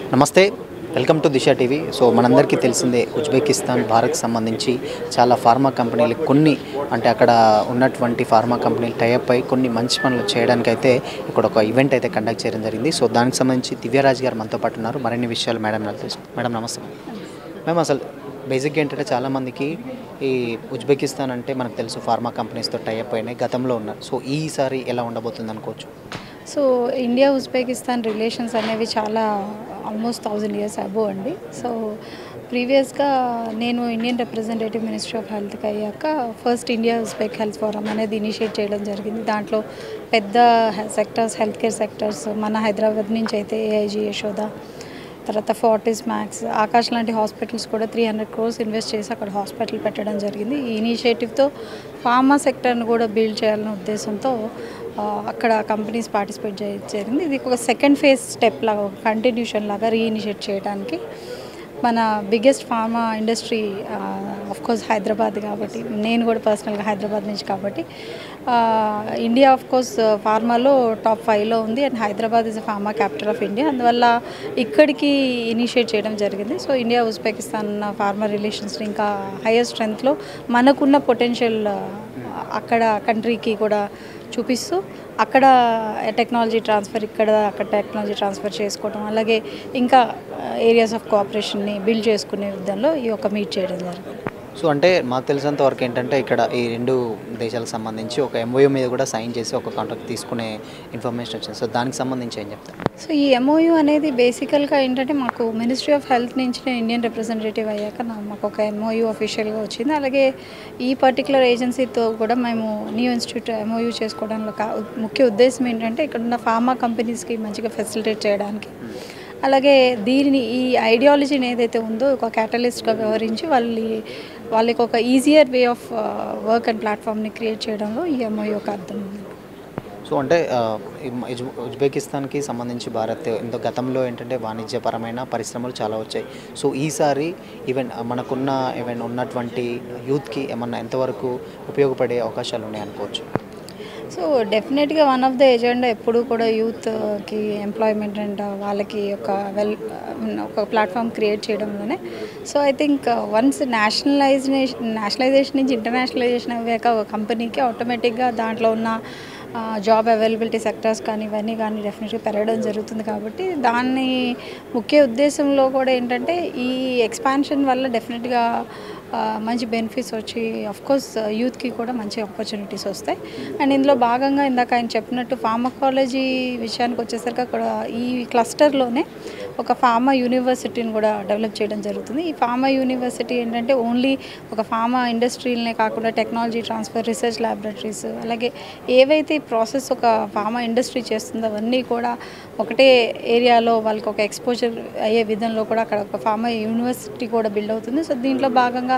నమస్తే welcome to Disha TV so మనందరికీ తెలిసిందే ఉజ్బెకిస్తాన్ భారత్ సంబంధించి చాలా ఫార్మా కంపెనీలు కొన్ని అంటే అక్కడ ఉన్నటువంటి ఫార్మా కంపెనీలు టైఅప్ అయి కొన్ని మంచి పనులు చేయడానికి అయితే ఇక్కడ ఒక ఈవెంట్ అయితే కండక్ట్ చేయడం జరిగింది సో దానికి సంబంధించి దివ్యరాజ్ గారు మనతో పాటు ఉన్నారు మరిన్ని విషయాలు మేడం నాకు తెలుసు మేడం నమస్తే మేము అసలు బేసిక్గా ఏంటంటే చాలామందికి ఈ ఉజ్బెకిస్తాన్ అంటే మనకు తెలుసు ఫార్మా కంపెనీస్తో టైఅప్ అయినాయి గతంలో ఉన్నారు సో ఈసారి ఎలా ఉండబోతుంది అనుకోవచ్చు సో ఇండియా ఉజ్బెకిస్తాన్ రిలేషన్స్ అనేవి చాలా ఆల్మోస్ట్ థౌజండ్ ఇయర్స్ అబో అండి సో ప్రీవియస్గా నేను ఇండియన్ రిప్రజెంటేటివ్ మినిస్ట్రీ ఆఫ్ హెల్త్కి అయ్యాక first India Uzbek health forum అనేది ఇనిషియేట్ చేయడం జరిగింది దాంట్లో పెద్ద సెక్టర్స్ హెల్త్ కేర్ సెక్టర్స్ మన హైదరాబాద్ నుంచి అయితే ఏఐజీ యశోద తర్వాత ఫార్టీస్ మ్యాక్స్ ఆకాష్ లాంటి హాస్పిటల్స్ కూడా త్రీ హండ్రెడ్ క్రోర్స్ ఇన్వెస్ట్ చేసి అక్కడ హాస్పిటల్ పెట్టడం జరిగింది ఈ ఇనిషియేటివ్తో ఫార్మా సెక్టర్ను కూడా బిల్డ్ చేయాలనే ఉద్దేశంతో ఆ, అక్కడ కంపెనీస్ పార్టిసిపేట్ చే జరిగింది ఇది ఒక సెకండ్ ఫేజ్ స్టెప్ లాగా ఒక కంటిన్యూషన్ లాగా రీఇనిషియేట్ చేయడానికి మన biggest pharma industry of course Hyderabad కాబట్టి నేను కూడా పర్సనల్గా హైదరాబాద్ నుంచి కాబట్టి ఆ, ఇండియా ఆఫ్ కోర్స్ ఫార్మాలో టాప్ ఫైవ్లో ఉంది and Hyderabad is pharma capital of India అందువల్ల ఇక్కడికి ఇనిషియేట్ చేయడం జరిగింది సో ఇండియా ఉజ్బెకిస్తాన్ ఫార్మా రిలేషన్స్ని ఇంకా హైయర్ స్ట్రెంగ్త్లో మనకున్న పొటెన్షియల్ అక్కడ కంట్రీకి కూడా చూపిస్తూ అక్కడ టెక్నాలజీ ట్రాన్స్ఫర్ ఇక్కడ అక్కడ టెక్నాలజీ ట్రాన్స్ఫర్ చేసుకోవడం అలాగే ఇంకా ఏరియాస్ ఆఫ్ కోఆపరేషన్ని బిల్డ్ చేసుకునే విధంలో ఈ యొక్క మీట్ చేయడం జరిగింది సో అంటే మాకు తెలిసినంత వరకు ఏంటంటే ఇక్కడ ఈ రెండు దేశాలకు సంబంధించి ఒక ఎంఓయూ మీద కూడా సైన్ చేసి ఒక కాంట్రాక్ట్ తీసుకునే ఇన్ఫర్మేషన్ వచ్చింది సో దానికి సంబంధించి ఏం చెప్తారు సో ఈ ఎంఓయూ అనేది బేసికల్గా ఏంటంటే మాకు మినిస్ట్రీ ఆఫ్ హెల్త్ నుంచి నేను ఇండియన్ రిప్రజెంటేటివ్ అయ్యాక నా- మాకు ఒక ఎంఓయూ అఫీషియల్గా వచ్చింది అలాగే ఈ పర్టికులర్ ఏజెన్సీతో కూడా మేము న్యూ ఇన్స్టిట్యూట్ ఎంఓయూ చేసుకోవడంలో కా- ముఖ్య ఉద్దేశం ఏంటంటే ఇక్కడ ఉన్న ఫార్మా కంపెనీస్కి మంచిగా ఫెసిలిటేట్ చేయడానికి అలాగే దీనిని ఈ ఐడియాలజీని ఏదైతే ఉందో ఒక క్యాటలిస్ట్గా వ్యవహరించి వాళ్ళ వాళ్ళకి ఒక easier way of work and ప్లాట్ఫామ్ని క్రియేట్ చేయడంలో ఈ ఎంఓయూ ఒక అర్థం ఉంది సో అంటే ఆ, ఈ ఉజ్- ఉజ్బెకిస్తాన్కి సంబంధించి భారత్ ఇంత గతంలో ఏంటంటే వాణిజ్యపరమైన పరిశ్రమలు చాలా వచ్చాయి సో ఈసారి ఈవెన్ మనకున్న ఈవెన్ ఉన్నటువంటి యూత్కి ఏమన్నా ఎంతవరకు ఉపయోగపడే అవకాశాలు ఉన్నాయి అనుకోవచ్చు సో డెఫినెట్గా వన్ ఆఫ్ ద ఎజెండా ఎప్పుడు కూడా యూత్కి ఎంప్లాయ్మెంట్ అండ్ వాళ్ళకి ఒక వెల్ ఒక ప్లాట్ఫామ్ క్రియేట్ చేయడంలోనే so I think once nationalisation nationalisation నుంచి ఇంటర్నేషనలైజేషన్ అయ్యాక ఒక కంపెనీకి ఆటోమేటిక్గా దాంట్లో ఉన్న జాబ్ అవైలబిలిటీ సెక్టర్స్ కానీ ఇవన్నీ కానీ డెఫినెట్గా పెరగడం జరుగుతుంది కాబట్టి దాన్ని ముఖ్య ఉద్దేశంలో కూడా ఏంటంటే ఈ ఎక్స్పాన్షన్ వల్ల డెఫినెట్గా ఆ, మంచి బెనిఫిట్స్ వచ్చి కోర్స్ యూత్కి కూడా మంచి ఆపర్చునిటీస్ వస్తాయి అండ్ ఇందులో భాగంగా ఇందాక ఆయన చెప్పినట్టు ఫార్మకాలజీ విషయానికి వచ్చేసరికి అక్కడ ఈ క్లస్టర్లోనే ఒక ఫార్మా యూనివర్సిటీని కూడా డెవలప్ చేయడం జరుగుతుంది ఈ ఫార్మా యూనివర్సిటీ ఏంటంటే ఓన్లీ ఒక ఫార్మా ఇండస్ట్రీలనే కాకుండా టెక్నాలజీ ట్రాన్స్ఫర్ రీసెర్చ్ ల్యాబొరేటరీస్ అలాగే ఏవైతే ఈ ప్రాసెస్ ఒక ఫార్మా ఇండస్ట్రీ చేస్తుందో అవన్నీ కూడా ఒకటే ఏరియాలో వాళ్ళకి ఒక ఎక్స్పోజర్ అయ్యే విధంలో కూడా అక్కడ ఒక ఫార్మా యూనివర్సిటీ కూడా బిల్డ్ అవుతుంది సో దీంట్లో భాగంగా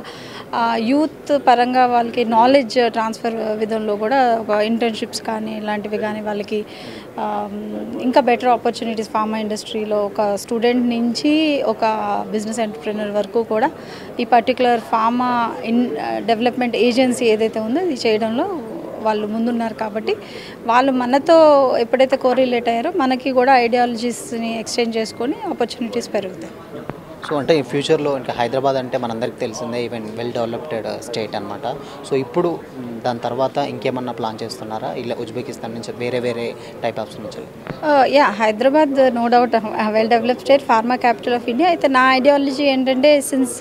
యూత్ పరంగా వాళ్ళకి నాలెడ్జ్ ట్రాన్స్ఫర్ విధంలో కూడా ఒక ఇంటర్న్షిప్స్ కానీ ఇలాంటివి కానీ వాళ్ళకి ఆ, ఇంకా బెటర్ ఆపర్చునిటీస్ ఫార్మా ఇండస్ట్రీలో ఒక స్టూడెంట్ నుంచి ఒక బిజినెస్ ఎంటర్ప్రినర్ వరకు కూడా ఈ particular pharma in development agency ఏదైతే ఉందో ఇది చేయడంలో వాళ్ళు ముందున్నారు కాబట్టి వాళ్ళు మనతో ఎప్పుడైతే కోరిలేట్ అయ్యారో మనకి కూడా ఐడియాలజీస్ని ఎక్స్చేంజ్ చేసుకొని ఆపర్చునిటీస్ పెరుగుతాయి సో అంటే ఈ ఫ్యూచర్లో ఇంకా హైదరాబాద్ అంటే మనందరికీ తెలిసిందే ఈవెన్ వెల్ డెవలప్డ్ స్టేట్ అనమాట సో ఇప్పుడు మ్, దాని తర్వాత ఇంకేమన్నా ప్లాన్ చేస్తున్నారా ఇలా ఉజ్బెకిస్తాన్ నుంచి వేరే వేరే టైప్ ఆఫ్స్ నుంచి yeah Hyderabad no doubt well develop state pharma capital of India అయితే నా ఐడియాలజీ ఏంటంటే since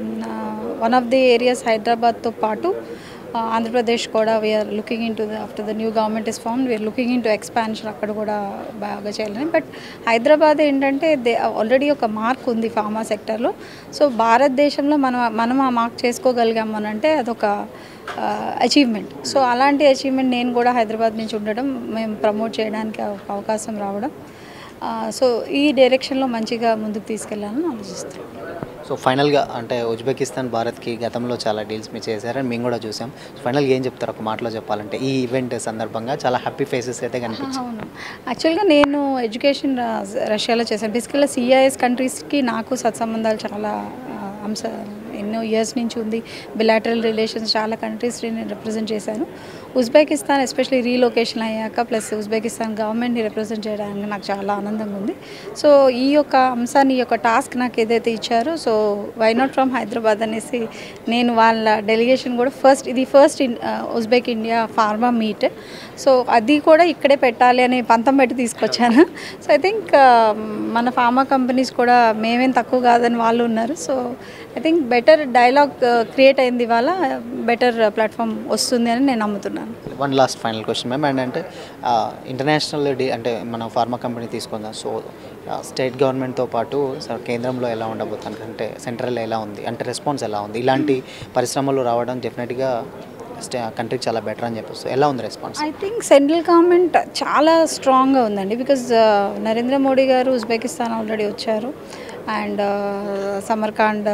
one of the areas హైదరాబాద్తో పాటు uh, ఆంధ్రప్రదేశ్ కూడా we are looking in to the after the new government is form we are looking in to expansion అక్కడ కూడా బాగా చేయాలని బట్ హైదరాబాద్ ఏంటంటే దే ఆల్రెడీ ఒక మార్క్ ఉంది ఫార్మా సెక్టర్లో సో భారతదేశంలో మనం మనం ఆ మార్క్ చేసుకోగలిగాం అని అంటే అదొక అచీవ్మెంట్ సో అలాంటి అచీవ్మెంట్ నేను కూడా హైదరాబాద్ నుంచి ఉండడం మేము ప్రమోట్ చేయడానికి ఒక అవకాశం రావడం సో ఈ డైరెక్షన్లో మంచిగా ముందుకు తీసుకెళ్ళాలని ఆలోచిస్తాను సో ఫైనల్గా అంటే ఉజ్బెకిస్తాన్ భారత్కి గతంలో చాలా డీల్స్ మీరు చేశారని మేము కూడా చూసాం ఫైనల్గా ఏం చెప్తారు ఒక మాటలో చెప్పాలంటే ఈ ఈవెంట్ సందర్భంగా చాలా హ్యాపీ ఫేసెస్ అయితే కనిపించాయి అవును యాక్చువల్గా నేను ఎడ్యుకేషన్ రష్యాలో చేశాను బేసికల్గా సిఐఎస్ కంట్రీస్కి నాకు సత్సంబంధాలు చాలా ఆ, అంశ ఎన్నో ఇయర్స్ నుంచి ఉంది బిలాటరల్ రిలేషన్స్ చాలా కంట్రీస్ నేను రిప్రజెంట్ చేశాను ఉజ్బెకిస్తాన్ ఎస్పెషలీ రీలొకేషన్ అయ్యాక ప్లస్ ఉజ్బెకిస్తాన్ గవర్నమెంట్ని రిప్రజెంట్ చేయడానికి నాకు చాలా ఆనందంగా ఉంది సో ఈ యొక్క అంశాన్ని ఈ యొక్క టాస్క్ నాకు ఏదైతే ఇచ్చారో so why not from Hyderabad అనేసి నేను వాళ్ళ డెలిగేషన్ కూడా ఫస్ట్ ఇది first in Uzbek India pharma meet so అది కూడా ఇక్కడే పెట్టాలి అనే పంతం పెట్టి తీసుకొచ్చాను సో ఐ థింక్ మన ఫార్మా కంపెనీస్ కూడా మేమేం తక్కువ కాదని వాళ్ళు ఉన్నారు so I think better dialogue create అయింది ఇవాళ బెటర్ ప్లాట్ఫామ్ వస్తుంది అని నేను నమ్ముతున్నాను one last final question ma'am ఏంటంటే ఇంటర్నేషనల్ డి అంటే మన ఫార్మా కంపెనీ తీసుకుందాం సో స్టేట్ గవర్నమెంట్తో పాటు స- కేంద్రంలో ఎలా ఉండబోతుంది అంటే సెంట్రల్ ఎలా ఉంది అంటే రెస్పాన్స్ ఎలా ఉంది ఇలాంటి పరిశ్రమలు రావడం డెఫినెట్గా స్టే కంట్రీకి చాలా బెటర్ అని చెప్పొచ్చు ఎలా ఉంది response I think central government చాలా స్ట్రాంగ్గా ఉందండి బికాజ్ నరేంద్ర మోడీ గారు ఉజ్బెకిస్తాన్ ఆల్రెడీ వచ్చారు అండ్ సమర్కాండ్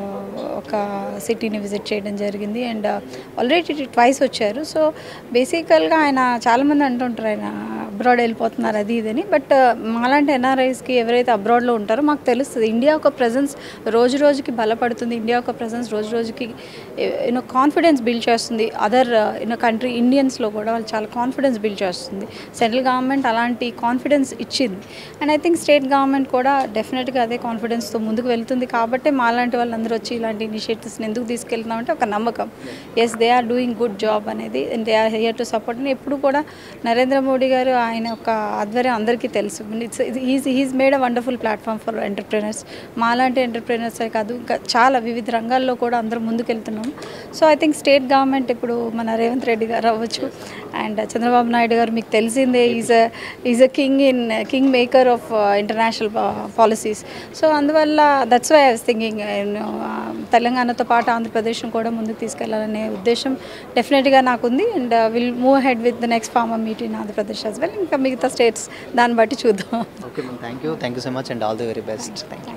ఒక సిటీని విజిట్ చేయడం జరిగింది అండ్ ఆల్రెడీ ట్వైస్ వచ్చారు సో బేసికల్గా ఆయన చాలామంది అంటుంటారు ఆయన అబ్రాడ్ వెళ్ళిపోతున్నారు అది ఇదని బట్ మాలాంటి ఎన్ఆర్ఐస్కి ఎవరైతే అబ్రాడ్లో ఉంటారో మాకు తెలుస్తుంది ఇండియా ఒక ప్రజెన్స్ రోజు రోజుకి బలపడుతుంది ఇండియా ఒక ప్రజెన్స్ రోజు రోజుకి యూనో కాన్ఫిడెన్స్ బిల్డ్ చేస్తుంది అదర్ యూనో కంట్రీ ఇండియన్స్లో కూడా వాళ్ళు చాలా కాన్ఫిడెన్స్ బిల్డ్ చేస్తుంది సెంట్రల్ గవర్నమెంట్ అలాంటి కాన్ఫిడెన్స్ ఇచ్చింది and I think state government కూడా డెఫినెట్గా అదే కాన్ఫిడెన్స్తో ముందుకు వెళ్తుంది కాబట్టి మాలాంటి వాళ్ళందరూ వచ్చి ఇలాంటి ఇనిషియేటివ్స్ని ఎందుకు తీసుకెళ్తున్నామంటే ఒక నమ్మకం yes they are doing good job అనేది and they are here to support అని ఎప్పుడు కూడా నరేంద్ర మోడీ గారు ఆయన ఒక ఆధ్వర్యం అందరికీ తెలుసు it's is is made a wonderful platform for entrepreneurs మాలాంటి ఎంటర్ప్రీనర్సే కాదు ఇంకా చాలా వివిధ రంగాల్లో కూడా అందరూ ముందుకెళ్తున్నాం so I think state government ఇప్పుడు మన రేవంత్ రెడ్డి గారు అవ్వచ్చు అండ్ చంద్రబాబు నాయుడు గారు మీకు తెలిసిందే is a is a king in king maker of international policies so అందువల్ల that's why I was thinking తెలంగాణతో పాటు ఆంధ్రప్రదేశ్ను కూడా ముందుకు తీసుకెళ్లాలనే ఉద్దేశం డెఫినెట్గా నాకుంది and will move head with the next farmer meet in Andhra Pradesh as well ఇంకా మిగతా స్టేట్స్ దాన్ని బట్టి చూద్దాం okay ma'am thank you thank you so much and all the very best thank you